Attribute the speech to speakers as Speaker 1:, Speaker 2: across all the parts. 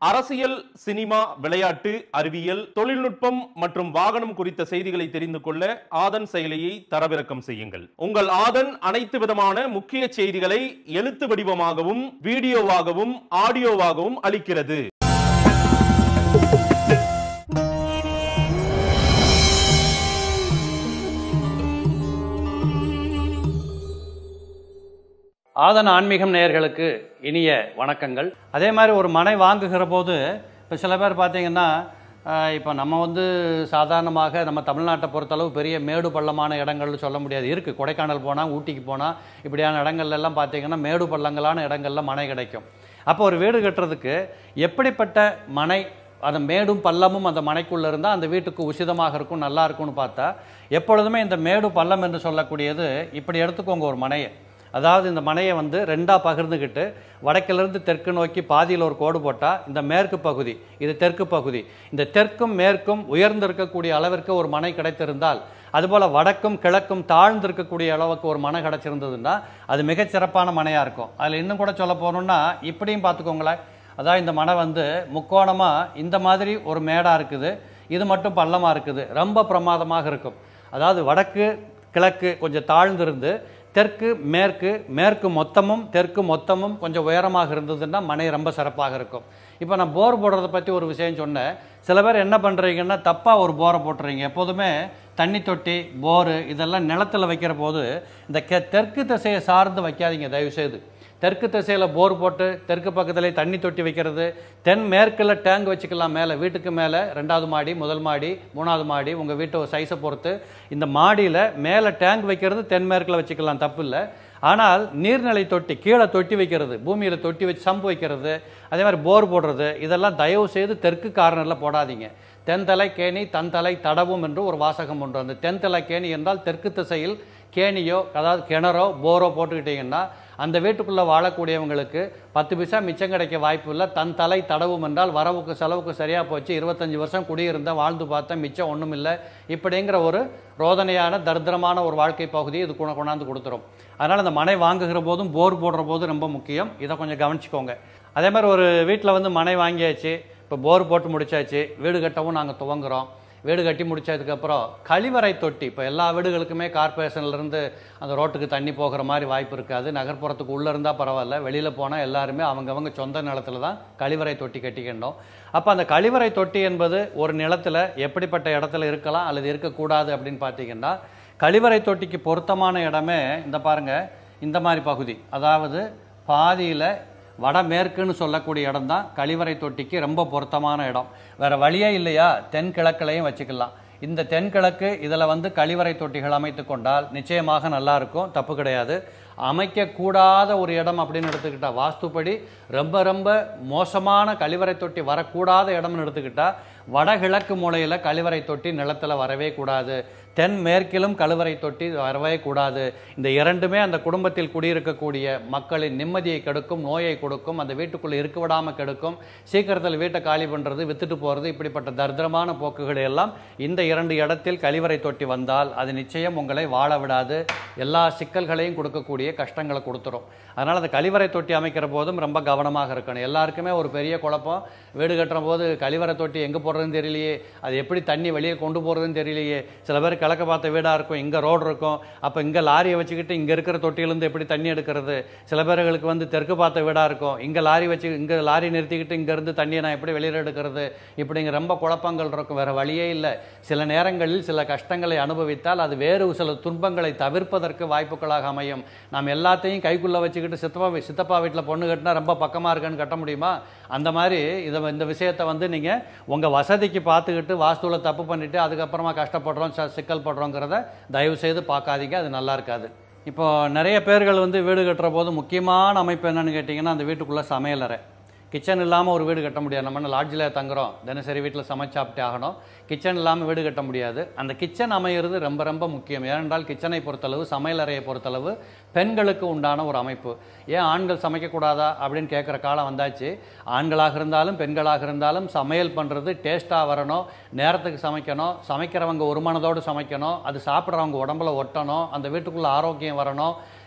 Speaker 1: அரசியல் சினிமா விளையாட்டு அறிவியல் தொழில்நுட்பம் மற்றும் வாகனம் குறித்த செய்திகளை தெரிந்து கொள்ள ஆதன் செயலியை தரவிறக்கம் செய்யுங்கள் உங்கள் ஆதன் அனைத்து விதமான முக்கிய செய்திகளை எழுத்து வடிவமாகவும் வீடியோவாகவும் ஆடியோவாகவும் அளிக்கிறது
Speaker 2: ஆதன் ஆன்மீகம் நேயர்களுக்கு இனிய வணக்கங்கள் அதே மாதிரி ஒரு மனை வாங்குகிற போது இப்போ சில பேர் பார்த்தீங்கன்னா இப்போ நம்ம வந்து சாதாரணமாக நம்ம தமிழ்நாட்டை பொறுத்தளவு பெரிய மேடு பள்ளமான இடங்கள்னு சொல்ல முடியாது இருக்குது கொடைக்கானல் போனால் ஊட்டிக்கு போனால் இப்படியான இடங்கள்ல எல்லாம் பார்த்தீங்கன்னா மேடு பள்ளங்களான இடங்கள்ல மனை கிடைக்கும் அப்போ ஒரு வீடு கட்டுறதுக்கு எப்படிப்பட்ட மனை அந்த மேடும் பள்ளமும் அந்த மனைக்குள்ளே இருந்தால் அந்த வீட்டுக்கு உசிதமாக இருக்கும் நல்லா இருக்கும்னு பார்த்தா எப்பொழுதுமே இந்த மேடு பள்ளம் என்று சொல்லக்கூடியது இப்படி எடுத்துக்கோங்க ஒரு மனையை அதாவது இந்த மனையை வந்து ரெண்டாக பகிர்ந்துக்கிட்டு வடக்கிலிருந்து தெற்கு நோக்கி பாதியில் ஒரு கோடு போட்டால் இந்த மேற்கு பகுதி இது தெற்கு பகுதி இந்த தெற்கும் மேற்கும் உயர்ந்திருக்கக்கூடிய அளவிற்கு ஒரு மனை கிடைத்திருந்தால் அதுபோல் வடக்கும் கிழக்கும் தாழ்ந்திருக்கக்கூடிய அளவுக்கு ஒரு மனை கிடைச்சிருந்ததுன்னா அது மிகச் சிறப்பான மனையாக இருக்கும் அதில் இன்னும் கூட சொல்ல போகணுன்னா இப்படியும் பார்த்துக்கோங்களேன் அதாவது இந்த மனை வந்து முக்கோணமாக இந்த மாதிரி ஒரு மேடாக இருக்குது இது மட்டும் பள்ளமாக இருக்குது ரொம்ப பிரமாதமாக இருக்கும் அதாவது வடக்கு கிழக்கு கொஞ்சம் தாழ்ந்திருந்து தெற்கு மேற்கு மேற்கு மொத்தமும் தெற்கு மொத்தமும் கொஞ்சம் உயரமாக இருந்ததுன்னா மனை ரொம்ப சிறப்பாக இருக்கும் இப்போ நான் போர் போடுறத பற்றி ஒரு விஷயம் சொன்னேன் சில பேர் என்ன பண்ணுறீங்கன்னா தப்பாக ஒரு போரை போட்டுறீங்க எப்போதுமே தண்ணி தொட்டி போரு இதெல்லாம் நிலத்தில் வைக்கிற போது இந்த கெ தெற்கு திசையை சார்ந்து வைக்காதீங்க தயவுசெய்து தெற்கு திசையில் போர் போட்டு தெற்கு பக்கத்தில் தண்ணி தொட்டி வைக்கிறது தென் மேற்கில் டேங்க் வச்சுக்கலாம் மேலே வீட்டுக்கு மேலே ரெண்டாவது மாடி முதல் மாடி மூணாவது மாடி உங்கள் வீட்டு சைஸை பொறுத்து இந்த மாடியில் மேலே டேங்க் வைக்கிறது தென்மேற்கில் வச்சுக்கலாம் தப்பு இல்லை ஆனால் நீர்நிலை தொட்டி கீழே தொட்டி வைக்கிறது பூமியில் தொட்டி வச்சு சம்பு வைக்கிறது அதே மாதிரி போர் போடுறது இதெல்லாம் தயவு செய்து தெற்கு கார்னரில் போடாதீங்க தென்தலை கேணி தன்தலை தடவும் என்று ஒரு வாசகம் உண்டு அந்த தென்தலை கேணி என்றால் தெற்கு திசையில் கேணியோ அதாவது கிணறோ போரோ போட்டுக்கிட்டிங்கன்னா அந்த வீட்டுக்குள்ளே வாழக்கூடியவங்களுக்கு பத்து பைசா மிச்சம் கிடைக்க வாய்ப்பு இல்லை தன் தலை தடவும் என்றால் வரவுக்கு செலவுக்கு சரியாக போச்சு இருபத்தஞ்சி வருஷம் குடியிருந்த வாழ்ந்து பார்த்தேன் மிச்சம் ஒன்றும் இல்லை இப்படிங்கிற ஒரு ரோதனையான தரித்திரமான ஒரு வாழ்க்கை பகுதியை இது கொண்டு கொண்டாந்து கொடுத்துரும் அதனால் இந்த மனை வாங்குகிற போதும் போர் போடுற போதும் ரொம்ப முக்கியம் இதை கொஞ்சம் கவனிச்சுக்கோங்க அதே மாதிரி ஒரு வீட்டில் வந்து மனை வாங்கியாச்சு இப்போ போர் போட்டு முடிச்சாச்சு வீடு கட்டவும் நாங்கள் துவங்குறோம் வீடு கட்டி முடிச்சதுக்கப்புறம் கழிவறை தொட்டி இப்போ எல்லா வீடுகளுக்குமே கார்பரேஷன்லேருந்து அந்த ரோட்டுக்கு தண்ணி போகிற மாதிரி வாய்ப்பு இருக்காது நகர்ப்புறத்துக்கு உள்ளே இருந்தால் பரவாயில்ல வெளியில் போனால் எல்லாருமே அவங்கவங்க சொந்த நிலத்தில் தான் கழிவறை தொட்டி கட்டிக்கணும் அப்போ அந்த கழிவறை தொட்டி என்பது ஒரு நிலத்தில் எப்படிப்பட்ட இடத்துல இருக்கலாம் அல்லது இருக்கக்கூடாது அப்படின்னு பார்த்தீங்கன்னா கழிவறை தொட்டிக்கு பொருத்தமான இடமே இந்த பாருங்கள் இந்த மாதிரி பகுதி அதாவது பாதியில் வடமேற்குன்னு சொல்லக்கூடிய இடம் தான் கழிவறை தொட்டிக்கு ரொம்ப பொருத்தமான இடம் வேறு வழியே இல்லையா தென்கிழக்குலையும் வச்சுக்கலாம் இந்த தென்கிழக்கு இதில் வந்து கழிவறை தொட்டிகள் அமைத்து கொண்டால் நிச்சயமாக நல்லா இருக்கும் தப்பு கிடையாது அமைக்கக்கூடாத ஒரு இடம் அப்படின்னு எடுத்துக்கிட்டால் வாஸ்துப்படி ரொம்ப ரொம்ப மோசமான கழிவறை தொட்டி வரக்கூடாத இடம்னு எடுத்துக்கிட்டால் வடகிழக்கு மூலையில் கழிவறை தொட்டி நிலத்தில் வரவே கூடாது தென் மேற்கிலும் கழிவறை தொட்டி வரவே கூடாது இந்த இரண்டுமே அந்த குடும்பத்தில் குடியிருக்கக்கூடிய மக்களின் நிம்மதியை கெடுக்கும் நோயை கொடுக்கும் அந்த வீட்டுக்குள்ளே இருக்க விடாமல் கெடுக்கும் சீக்கிரத்தில் வீட்டை காலி பண்ணுறது வித்துட்டு போகிறது இப்படிப்பட்ட தரித்திரமான போக்குகளை எல்லாம் இந்த இரண்டு இடத்தில் கழிவறை தொட்டி வந்தால் அது நிச்சயம் உங்களை வாழ விடாது எல்லா சிக்கல்களையும் கொடுக்கக்கூடிய கஷ்டங்களை கொடுத்துரும் அதனால் அந்த கழிவறை தொட்டி அமைக்கிற போதும் ரொம்ப கவனமாக இருக்கணும் எல்லாருக்குமே ஒரு பெரிய குழப்பம் வீடு கட்டுற போது கழிவறை தொட்டி எங்கே போடுறதுன்னு தெரியலையே அது எப்படி தண்ணி வெளியே கொண்டு போகிறதுன்னு தெரியலையே சில பேர் கிழக்க பார்த்த வீடாக இருக்கும் இங்கே ரோடு இருக்கும் அப்போ இங்கே லாரியை வச்சுக்கிட்டு இங்கே இருக்கிற தொட்டியிலேருந்து எப்படி தண்ணி எடுக்கிறது சில பேர்களுக்கு வந்து தெற்கு பார்த்த வீடாக இருக்கும் இங்கே லாரி வச்சு இங்கே லாரி நிறுத்திக்கிட்டு இங்கேருந்து தண்ணியை நான் எப்படி வெளியில் எடுக்கிறது இப்படிங்க ரொம்ப குழப்பங்கள் இருக்கும் வேறு வழியே இல்லை சில நேரங்களில் சில கஷ்டங்களை அனுபவித்தால் அது வேறு சில துன்பங்களை தவிர்ப்பதற்கு வாய்ப்புகளாக அமையும் நாம் எல்லாத்தையும் கைக்குள்ளே வச்சுக்கிட்டு சித்தப்பா வீ- சித்தப்பா வீட்டில் பொண்ணு கட்டினா ரொம்ப பக்கமாக இருக்குன்னு கட்ட முடியுமா அந்த மாதிரி இதை இந்த விஷயத்தை வந்து நீங்கள் உங்கள் வசதிக்கு பார்த்துக்கிட்டு வாஸ்துவில் தப்பு பண்ணிவிட்டு அதுக்கப்புறமா கஷ்டப்படுறோம் ச- சிக்கல் படுறோங்கிறத தயவு செய்து பார்க்காதீங்க அது நல்லா இருக்காது இப்போ நிறைய பேர்கள் வந்து வீடு கட்டுற போது முக்கியமான அமைப்பு என்னன்னு கேட்டிங்கன்னா அந்த வீட்டுக்குள்ளே சமையலறை கிச்சன் இல்லாமல் ஒரு வீடு கட்ட முடியாது நம்ம லாட்ஜில் தங்குறோம் தினசரி வீட்டில் சமைச்சு சாப்பிட்டே ஆகணும் கிச்சன் இல்லாமல் வீடு கட்ட முடியாது அந்த கிச்சன் அமையிறது ரொம்ப ரொம்ப முக்கியம் ஏனென்றால் கிச்சனை பொறுத்தளவு சமையலறையை பொறுத்தளவு பெண்களுக்கு உண்டான ஒரு அமைப்பு ஏன் ஆண்கள் சமைக்கக்கூடாதா அப்படின்னு கேட்குற காலம் வந்தாச்சு ஆண்களாக இருந்தாலும் பெண்களாக இருந்தாலும் சமையல் பண்ணுறது டேஸ்ட்டாக வரணும் நேரத்துக்கு சமைக்கணும் சமைக்கிறவங்க ஒரு மனதோடு சமைக்கணும் அது சாப்பிட்றவங்க உடம்புல ஒட்டணும் அந்த வீட்டுக்குள்ளே ஆரோக்கியம் வரணும்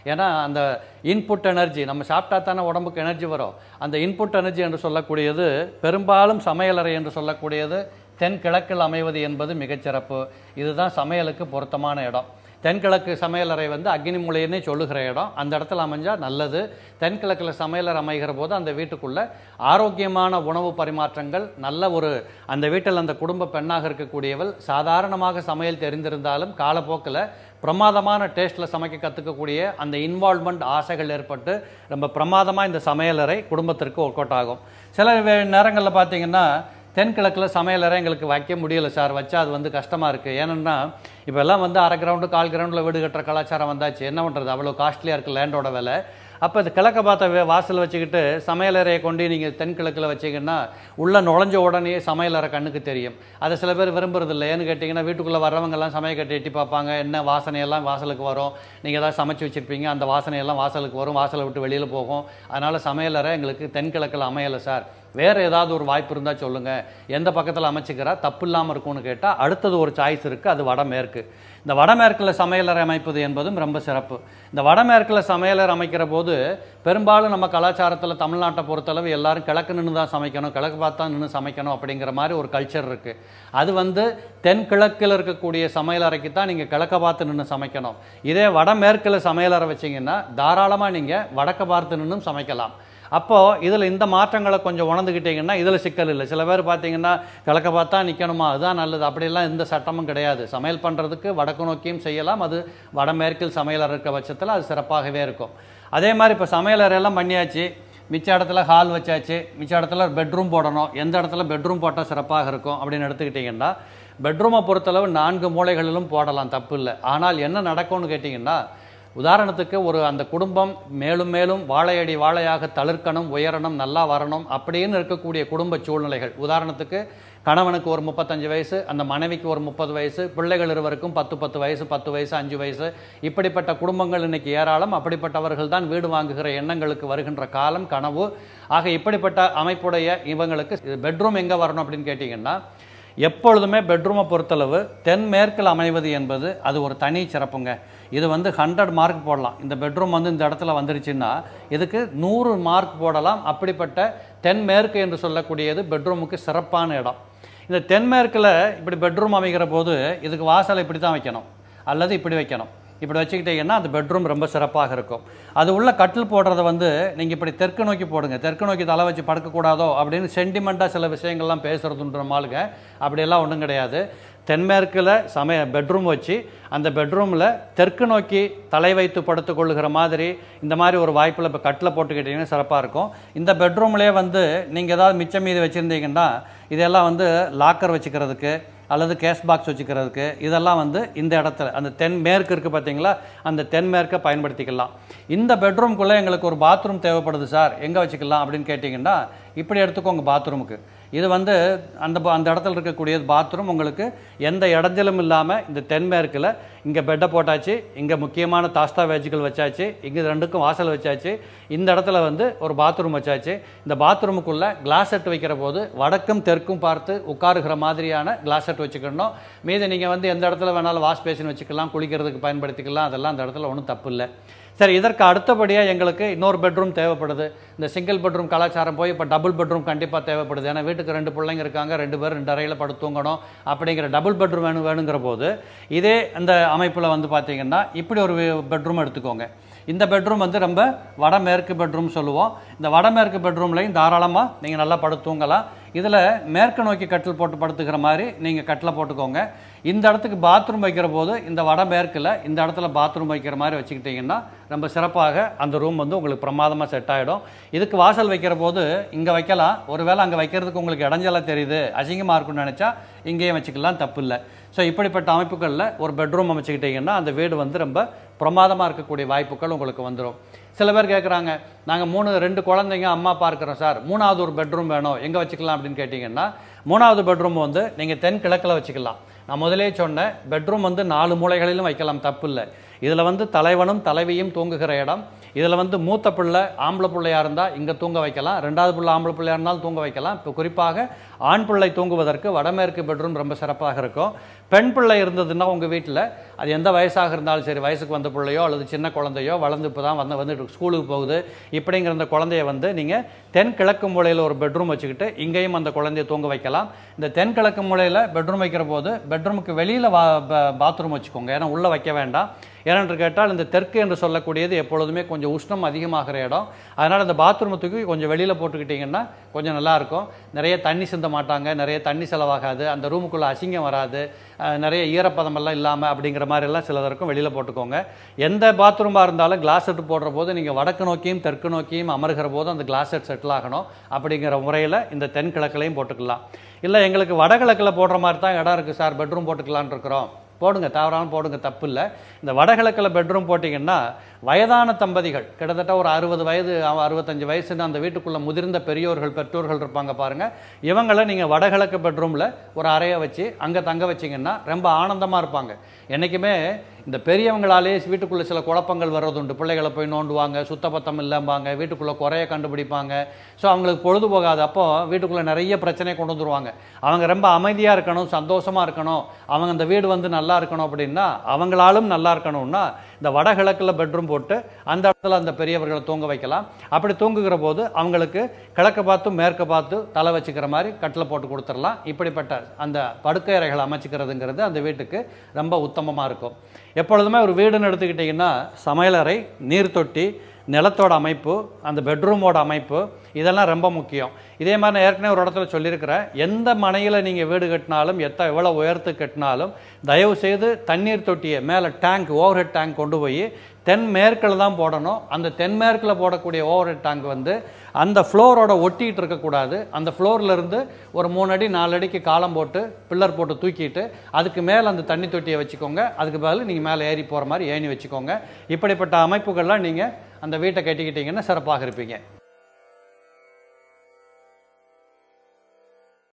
Speaker 2: ஏன்னா அந்த இன்புட் எனர்ஜி நம்ம சாப்பிட்டா தானே உடம்புக்கு எனர்ஜி வரும் அந்த இன்புட் எனர்ஜி என்று சொல்லக்கூடியது பெரும்பாலும் சமையலறை என்று சொல்லக்கூடியது தென்கிழக்கில் அமைவது என்பது மிகச்சிறப்பு இதுதான் சமையலுக்கு பொருத்தமான இடம் தென்கிழக்கு சமையலறை வந்து அக்னி மூலையன்னே சொல்லுகிற இடம் அந்த இடத்துல அமைஞ்சால் நல்லது தென்கிழக்கில் சமையலறை அமைகிற போது அந்த வீட்டுக்குள்ள ஆரோக்கியமான உணவு பரிமாற்றங்கள் நல்ல ஒரு அந்த வீட்டில் அந்த குடும்ப பெண்ணாக இருக்கக்கூடியவள் சாதாரணமாக சமையல் தெரிந்திருந்தாலும் காலப்போக்கில் பிரமாதமான டேஸ்ட்டில் சமைக்க கற்றுக்கக்கூடிய அந்த இன்வால்மெண்ட் ஆசைகள் ஏற்பட்டு ரொம்ப பிரமாதமாக இந்த சமையலறை குடும்பத்திற்கு ஒர்க் அவுட் ஆகும் சில வே- நேரங்களில் பார்த்தீங்கன்னா தென்கிழக்கில் சமையலறை எங்களுக்கு வைக்க முடியல சார் வச்சா அது வந்து கஷ்டமாக இருக்குது ஏன்னா இப்போ எல்லாம் வந்து அரை கிரவுண்டு கால் கிரவுண்டில் வீடு கட்டுற கலாச்சாரம் வந்தாச்சு என்ன பண்ணுறது அவ்வளோ காஸ்ட்லியாக இருக்குது லேண்டோட விலை அப்போ இது கிழக்க பார்த்த வே- வாசல் வச்சுக்கிட்டு சமையலறையை கொண்டு நீங்கள் தென்கிழக்கில் வச்சீங்கன்னா உள்ளே நுழைஞ்ச உடனே சமையலறை கண்ணுக்கு தெரியும் அதை சில பேர் விரும்புறதில்ல ஏன்னு கேட்டிங்கன்னா வீட்டுக்குள்ளே வர்றவங்கெல்லாம் சமையல் கட்டி எட்டி பார்ப்பாங்க என்ன வாசனையெல்லாம் வாசலுக்கு வரும் நீங்கள் ஏதாவது சமைச்சு வச்சுருப்பீங்க அந்த வாசனையெல்லாம் வாசலுக்கு வரும் வாசலை விட்டு வெளியில் போகும் அதனால் சமையலறை எங்களுக்கு தென்கிழக்கில் அமையலை சார் வேறு ஏதாவது ஒரு வாய்ப்பு இருந்தால் சொல்லுங்கள் எந்த பக்கத்தில் அமைச்சுக்கிறா தப்பு இல்லாமல் இருக்கும்னு கேட்டால் அடுத்தது ஒரு சாய்ஸ் இருக்குது அது வடமேற்கு இந்த வடமேற்கில் சமையலறை அமைப்பது என்பதும் ரொம்ப சிறப்பு இந்த வடமேற்கில் சமையலறை அமைக்கிற போது பெரும்பாலும் நம்ம கலாச்சாரத்தில் தமிழ்நாட்டை பொறுத்தளவு எல்லாரும் கிழக்கு நின்று தான் சமைக்கணும் கிழக்கு பார்த்து தான் நின்று சமைக்கணும் அப்படிங்கிற மாதிரி ஒரு கல்ச்சர் இருக்குது அது வந்து தென்கிழக்கில் இருக்கக்கூடிய சமையலறைக்கு தான் நீங்கள் கிழக்க பார்த்து நின்று சமைக்கணும் இதே வடமேற்கில் சமையலறை வச்சிங்கன்னா தாராளமாக நீங்கள் வடக்க பார்த்து நின்றும் சமைக்கலாம் அப்போது இதில் இந்த மாற்றங்களை கொஞ்சம் உணர்ந்துக்கிட்டீங்கன்னா இதில் சிக்கல் இல்லை சில பேர் பார்த்தீங்கன்னா கிழக்க பார்த்தா நிற்கணுமா அதுதான் நல்லது அப்படிலாம் எந்த சட்டமும் கிடையாது சமையல் பண்ணுறதுக்கு வடக்கு நோக்கியும் செய்யலாம் அது வடமேற்கில் சமையலறை இருக்க பட்சத்தில் அது சிறப்பாகவே இருக்கும் அதே மாதிரி இப்போ சமையலறையெல்லாம் பண்ணியாச்சு மிச்ச இடத்துல ஹால் வச்சாச்சு மிச்ச இடத்துல பெட்ரூம் போடணும் எந்த இடத்துல பெட்ரூம் போட்டால் சிறப்பாக இருக்கும் அப்படின்னு எடுத்துக்கிட்டிங்கன்னா பெட்ரூமை பொறுத்தளவு நான்கு மூலைகளிலும் போடலாம் தப்பு இல்லை ஆனால் என்ன நடக்கும்னு கேட்டிங்கன்னா உதாரணத்துக்கு ஒரு அந்த குடும்பம் மேலும் மேலும் வாழையடி வாழையாக தளிர்க்கணும் உயரணும் நல்லா வரணும் அப்படின்னு இருக்கக்கூடிய குடும்ப சூழ்நிலைகள் உதாரணத்துக்கு கணவனுக்கு ஒரு முப்பத்தஞ்சு வயசு அந்த மனைவிக்கு ஒரு முப்பது வயசு பிள்ளைகள் இருவருக்கும் பத்து பத்து வயசு பத்து வயசு அஞ்சு வயசு இப்படிப்பட்ட குடும்பங்கள் இன்னைக்கு ஏராளம் அப்படிப்பட்டவர்கள் தான் வீடு வாங்குகிற எண்ணங்களுக்கு வருகின்ற காலம் கனவு ஆக இப்படிப்பட்ட அமைப்புடைய இவங்களுக்கு பெட்ரூம் எங்கே வரணும் அப்படின்னு கேட்டிங்கன்னா எப்பொழுதுமே பெட்ரூமை பொறுத்தளவு தென்மேற்கில் அமைவது என்பது அது ஒரு தனி சிறப்புங்க இது வந்து ஹண்ட்ரட் மார்க் போடலாம் இந்த பெட்ரூம் வந்து இந்த இடத்துல வந்துருச்சுன்னா இதுக்கு நூறு மார்க் போடலாம் அப்படிப்பட்ட தென்மேற்கு என்று சொல்லக்கூடியது பெட்ரூமுக்கு சிறப்பான இடம் இந்த தென்மேற்கில் இப்படி பெட்ரூம் அமைக்கிற போது இதுக்கு வாசலை இப்படி தான் வைக்கணும் அல்லது இப்படி வைக்கணும் இப்படி வச்சுக்கிட்டீங்கன்னா அந்த பெட்ரூம் ரொம்ப சிறப்பாக இருக்கும் அது உள்ள கட்டில் போடுறத வந்து நீங்கள் இப்படி தெற்கு நோக்கி போடுங்க தெற்கு நோக்கி தலை வச்சு படுக்கக்கூடாதோ அப்படின்னு சென்டிமெண்ட்டாக சில விஷயங்கள்லாம் பேசுகிறதுன்ற மாளுங்க அப்படியெல்லாம் ஒன்றும் கிடையாது தென்மேற்கில் சமய பெட்ரூம் வச்சு அந்த பெட்ரூமில் தெற்கு நோக்கி தலை வைத்து படுத்துக்கொள்ளுகிற மாதிரி இந்த மாதிரி ஒரு வாய்ப்பில் இப்போ கட்டில் போட்டுக்கிட்டிங்கன்னா சிறப்பாக இருக்கும் இந்த பெட்ரூம்லேயே வந்து நீங்கள் ஏதாவது மிச்சம் மீதி வச்சுருந்தீங்கன்னா இதெல்லாம் வந்து லாக்கர் வச்சுக்கிறதுக்கு அல்லது கேஷ் பாக்ஸ் வச்சுக்கிறதுக்கு இதெல்லாம் வந்து இந்த இடத்துல அந்த தென் மேற்கு இருக்குது பார்த்தீங்களா அந்த தென்மேற்கை பயன்படுத்திக்கலாம் இந்த பெட்ரூம்குள்ளே எங்களுக்கு ஒரு பாத்ரூம் தேவைப்படுது சார் எங்கே வச்சுக்கலாம் அப்படின்னு கேட்டிங்கன்னா இப்படி எடுத்துக்கோங்க பாத்ரூமுக்கு இது வந்து அந்த பா- அந்த இடத்துல இருக்கக்கூடிய பாத்ரூம் உங்களுக்கு எந்த இடைஞ்சலும் இல்லாமல் இந்த தென்மேற்கில் இங்கே பெட்டை போட்டாச்சு இங்கே முக்கியமான தாஸ்தா வேஜுகள் வச்சாச்சு இங்கே ரெண்டுக்கும் வாசல் வச்சாச்சு இந்த இடத்துல வந்து ஒரு பாத்ரூம் வச்சாச்சு இந்த பாத்ரூமுக்குள்ளே கிளாஸ் செட் வைக்கிற போது வடக்கும் தெற்கும் பார்த்து உட்காருகிற மாதிரியான கிளாஸ் செட் வச்சுக்கணும் மீதி நீங்கள் வந்து எந்த இடத்துல வேணாலும் வாஷ் பேசின் வச்சுக்கலாம் குளிக்கிறதுக்கு பயன்படுத்திக்கலாம் அதெல்லாம் அந்த இடத்துல ஒன்றும் தப்பு இல்லை சரி இதற்கு அடுத்தபடியாக எங்களுக்கு இன்னொரு பெட்ரூம் தேவைப்படுது இந்த சிங்கிள் பெட்ரூம் கலாச்சாரம் போய் இப்போ டபுள் பெட்ரூம் கண்டிப்பாக தேவைப்படுது ஏன்னா வீட்டுக்கு ரெண்டு பிள்ளைங்க இருக்காங்க ரெண்டு பேர் ரெண்டு அறையில் படுத்து தூங்கணும் அப்படிங்கிற டபுள் பெட்ரூம் வேணும் வேணுங்கிற போது இதே அந்த அமைப்பில் வந்து பார்த்தீங்கன்னா இப்படி ஒரு பெட்ரூம் எடுத்துக்கோங்க இந்த பெட்ரூம் வந்து ரொம்ப வடமேற்கு பெட்ரூம் சொல்லுவோம் இந்த வடமேற்கு பெட்ரூம்லையும் தாராளமாக நீங்கள் நல்லா படுத்து தூங்கலாம் இதில் மேற்கு நோக்கி கட்டில் போட்டு படுத்துக்கிற மாதிரி நீங்கள் கட்டிலை போட்டுக்கோங்க இந்த இடத்துக்கு பாத்ரூம் வைக்கிற போது இந்த வடமேற்கில் இந்த இடத்துல பாத்ரூம் வைக்கிற மாதிரி வச்சுக்கிட்டிங்கன்னா ரொம்ப சிறப்பாக அந்த ரூம் வந்து உங்களுக்கு பிரமாதமாக செட் ஆகிடும் இதுக்கு வாசல் வைக்கிற போது இங்கே வைக்கலாம் ஒருவேளை அங்கே வைக்கிறதுக்கு உங்களுக்கு இடைஞ்சலாக தெரியுது அசிங்கமாக இருக்கும்னு நினச்சா இங்கேயும் வச்சுக்கலாம் தப்பு இல்லை ஸோ இப்படிப்பட்ட அமைப்புகளில் ஒரு பெட்ரூம் அமைச்சுக்கிட்டிங்கன்னா அந்த வீடு வந்து ரொம்ப பிரமாதமாக இருக்கக்கூடிய வாய்ப்புகள் உங்களுக்கு வந்துடும் சில பேர் கேட்குறாங்க நாங்கள் மூணு ரெண்டு குழந்தைங்க அம்மா அப்பா இருக்கிறோம் சார் மூணாவது ஒரு பெட்ரூம் வேணும் எங்கே வச்சுக்கலாம் அப்படின்னு கேட்டிங்கன்னா மூணாவது பெட்ரூம் வந்து நீங்கள் தென் கிழக்கில் வச்சுக்கலாம் நான் முதலே சொன்னேன் பெட்ரூம் வந்து நாலு மூலைகளிலும் வைக்கலாம் தப்பு இல்லை இதில் வந்து தலைவனும் தலைவியும் தூங்குகிற இடம் இதில் வந்து மூத்த பிள்ளை ஆம்பளை பிள்ளையாக இருந்தால் இங்கே தூங்க வைக்கலாம் ரெண்டாவது பிள்ளை ஆம்பளை பிள்ளையாக இருந்தாலும் தூங்க வைக்கலாம் இப்போ குறிப்பாக ஆண் பிள்ளை தூங்குவதற்கு வடமேற்கு பெட்ரூம் ரொம்ப சிறப்பாக இருக்கும் பெண் பிள்ளை இருந்ததுன்னா உங்கள் வீட்டில் அது எந்த வயசாக இருந்தாலும் சரி வயசுக்கு வந்த பிள்ளையோ அல்லது சின்ன குழந்தையோ வளர்ந்து இப்போ தான் வந்து வந்து ஸ்கூலுக்கு போகுது இப்படிங்கிற அந்த குழந்தைய வந்து நீங்கள் தென்கிழக்கு மூலையில் ஒரு பெட்ரூம் வச்சுக்கிட்டு இங்கேயும் அந்த குழந்தைய தூங்க வைக்கலாம் இந்த தென்கிழக்கு மூலையில் பெட்ரூம் வைக்கிற போது பெட்ரூமுக்கு வெளியில் வா பாத்ரூம் வச்சுக்கோங்க ஏன்னா உள்ளே வைக்க வேண்டாம் ஏனென்று கேட்டால் இந்த தெற்கு என்று சொல்லக்கூடியது எப்பொழுதுமே கொஞ்சம் உஷ்ணம் அதிகமாகிற இடம் அதனால் இந்த பாத்ரூமை தூக்கி கொஞ்சம் வெளியில் போட்டுக்கிட்டிங்கன்னா கொஞ்சம் நல்லாயிருக்கும் நிறைய தண்ணி சிந்த மாட்டாங்க நிறைய தண்ணி செலவாகாது அந்த ரூமுக்குள்ளே அசிங்கம் வராது அஹ், நிறைய ஈரப்பதமெல்லாம் இல்லாமல் அப்படிங்கிற மாதிரிலாம் சிலதற்கும் வெளியில் போட்டுக்கோங்க எந்த பாத்ரூமாக இருந்தாலும் கிளாஸ் செட் போடுற போது நீங்கள் வடக்கு நோக்கியும் தெற்கு நோக்கியும் அமர்கிற போது அந்த கிளாஸ் செட் செட்டில் ஆகணும் அப்படிங்கிற முறையில் இந்த தென்கிழக்குலையும் போட்டுக்கலாம் இல்லை எங்களுக்கு வடகிழக்கில் போடுற மாதிரி தான் இடம் இருக்குது சார் பெட்ரூம் போட்டுக்கலான்னு இருக்கிறோம் போடுங்க தவறாமல் போடுங்க தப்பு இல்லை இந்த வடகிழக்கில் பெட்ரூம் போட்டிங்கன்னா வயதான தம்பதிகள் கிட்டத்தட்ட ஒரு அறுபது வயது அவ- அறுபத்தஞ்சு வயசுன்னு அந்த வீட்டுக்குள்ளே முதிர்ந்த பெரியோர்கள் பெற்றோர்கள் இருப்பாங்க பாருங்கள் இவங்களை நீங்கள் வடகிழக்கு பெட்ரூமில் ஒரு அறையை வச்சு அங்கே தங்க வச்சிங்கன்னா ரொம்ப ஆனந்தமாக இருப்பாங்க என்றைக்குமே இந்த பெரியவங்களாலே வீட்டுக்குள்ளே சில குழப்பங்கள் வர்றதுண்டு பிள்ளைகளை போய் நோண்டுவாங்க சுத்தபத்தம் இல்லைம்பாங்க வீட்டுக்குள்ளே குறைய கண்டுபிடிப்பாங்க ஸோ அவங்களுக்கு பொழுது போகாது அப்போ வீட்டுக்குள்ளே நிறைய பிரச்சனை கொண்டு வந்துருவாங்க அவங்க ரொம்ப அமைதியாக இருக்கணும் சந்தோஷமாக இருக்கணும் அவங்க அந்த வீடு வந்து நல்லா இருக்கணும் அப்படின்னா அவங்களாலும் நல்லா இருக்கணும்னா இந்த வடகிழக்கில் பெட்ரூம் போட்டு அந்த இடத்துல அந்த பெரியவர்களை தூங்க வைக்கலாம் அப்படி தூங்குகிற போது அவங்களுக்கு கிழக்க பார்த்து மேற்க பார்த்து தலை வச்சுக்கிற மாதிரி கட்டில் போட்டு கொடுத்துடலாம் இப்படிப்பட்ட அந்த படுக்கை அறைகளை அமைச்சிக்கிறதுங்கிறது அந்த வீட்டுக்கு ரொம்ப உத்தமமாக இருக்கும் எப்பொழுதுமே ஒரு வீடுன்னு எடுத்துக்கிட்டிங்கன்னா சமையலறை நீர் தொட்டி நிலத்தோட அமைப்பு அந்த பெட்ரூமோட அமைப்பு இதெல்லாம் ரொம்ப முக்கியம் இதே மாதிரி நான் ஏற்கனவே ஒரு இடத்துல சொல்லியிருக்கிறேன் எந்த மனையில் நீங்கள் வீடு கட்டினாலும் எத்த எவ்வளோ உயரத்து கட்டினாலும் தயவு செய்து தண்ணீர் தொட்டியை மேலே டேங்க் ஓவர் ஹெட் டேங்க் கொண்டு போய் தென்மேற்கில் தான் போடணும் அந்த தென்மேற்கில் போடக்கூடிய ஓவர் ஹெட் டேங்க் வந்து அந்த ஃப்ளோரோட ஒட்டிகிட்டு இருக்கக்கூடாது அந்த ஃப்ளோர்ல இருந்து ஒரு மூணு அடி நாலு அடிக்கு காலம் போட்டு பில்லர் போட்டு தூக்கிட்டு அதுக்கு மேலே அந்த தண்ணி தொட்டியை வச்சுக்கோங்க அதுக்கு பதில் நீங்கள் மேலே ஏறி போகிற மாதிரி ஏணி வச்சுக்கோங்க இப்படிப்பட்ட அமைப்புகள்லாம் நீங்கள் அந்த வீட்டை கட்டிக்கிட்டீங்கன்னா சிறப்பாக இருப்பீங்க